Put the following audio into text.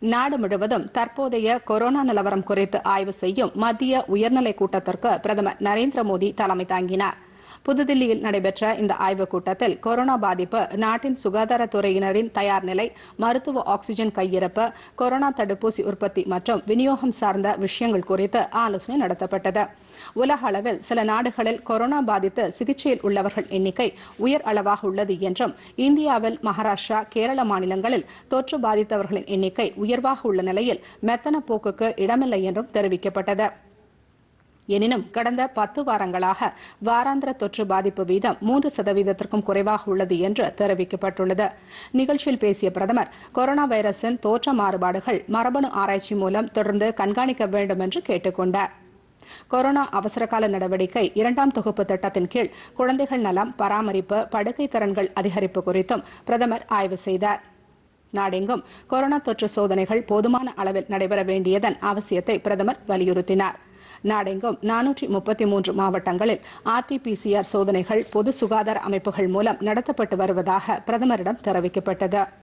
நாடு முழுவதும் தற்போதைய கொரோனா நிலவரம் குறித்து ஆய்வு செய்யும் மத்திய உயர்நிலைக் கூட்டத்திற்கு பிரதமர் நரேந்திர மோடி தலைமை தாங்கினார் புதுதில்லியில் நடைபெற்ற இந்த ஆய்வுக் கூட்டத்தில் கொரோனா பாதிப்பு நாட்டின் சுகாதாரத்துறையினரின் தயார் நிலை மருத்துவ ஆக்ஸிஜன் கையிருப்பு கொரோனா தடுப்பூசி உற்பத்தி மற்றும் விநியோகம் சார்ந்த விஷயங்கள் குறித்து ஆலோசனை நடத்தப்பட்டது உலக அளவில் சில நாடுகளில் கொரோனா பாதித்து சிகிச்சையில் உள்ளவர்கள் எண்ணிக்கை உயர் அளவாக உள்ளது என்றும் இந்தியாவில் மகாராஷ்டிரா கேரள மாநிலங்களில் தொற்று பாதித்தவர்களின் எண்ணிக்கை உயர்வாக உள்ள நிலையில் மெத்தன போக்குக்கு இடமில்லை என்றும் தெரிவிக்கப்பட்டது எனினும் கடந்த பத்து வாரங்களாக வாராந்திர தொற்று பாதிப்பு வீதம் மூன்று சதவீதத்திற்கும் குறைவாக உள்ளது என்று தெரிவிக்கப்பட்டுள்ளது நிகழ்ச்சியில் பேசிய பிரதமர் கொரோனா வைரஸின் தோற்ற மாறுபாடுகள் மரபணு ஆராய்ச்சி மூலம் தொடர்ந்து கண்காணிக்க வேண்டும் என்று கேட்டுக் கொண்டார் கொரோனா அவசரகால நடவடிக்கை இரண்டாம் தொகுப்பு திட்டத்தின் கீழ் குழந்தைகள் நலம் பராமரிப்பு படுக்கை திறன்கள் அதிகரிப்பு குறித்தும் பிரதமர் ஆய்வு செய்தார் நாடெங்கும் கொரோனா தொற்று சோதனைகள் போதுமான அளவில் நடைபெற வேண்டியதன் அவசியத்தை பிரதமர் வலியுறுத்தினார் நாடெங்கும் நானூற்றி முப்பத்தி மூன்று மாவட்டங்களில் ஆர்டிபிசிஆர் சோதனைகள் பொது சுகாதார அமைப்புகள் மூலம் நடத்தப்பட்டு வருவதாக பிரதமரிடம் தெரிவிக்கப்பட்டது